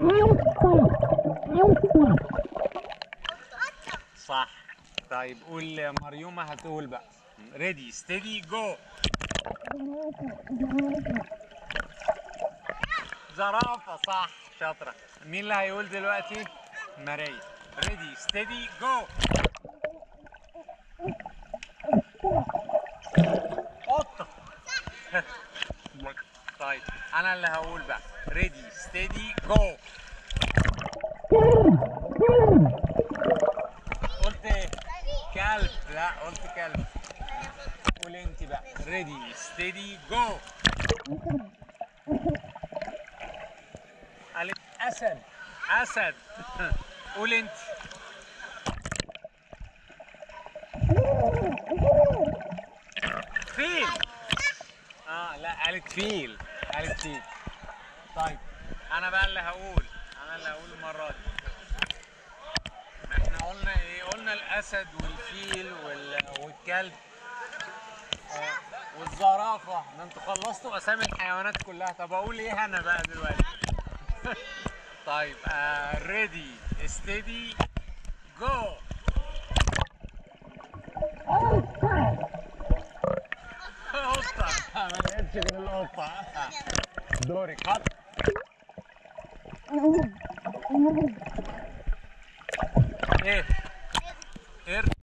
صح طيب قول مريومة هتقول بقى ريدي ستيدي جو زرافة صح شاطرة مين اللي هيقول دلوقتي ماريا ريدي ستيدي جو قطة طيب انا اللي هقول بقى ريدي ستيدي جو قلت ايه كلب لا قلت كلب قول انت بقى ريدي ستيدي جو قالت اسد اسد قول انت فيل اه لا قالت فيل قالت فيل طيب انا بقى اللي هقول انا اللي هقول المره دي احنا قلنا ايه قلنا الاسد والفيل وال... والكلب آه والزرافه ده انتوا خلصتوا اسامي الحيوانات كلها طب اقول ايه انا بقى دلوقتي طيب ريدي ستيدي جو قطة ما لقيتش غير القطة دورك حط ايه ايه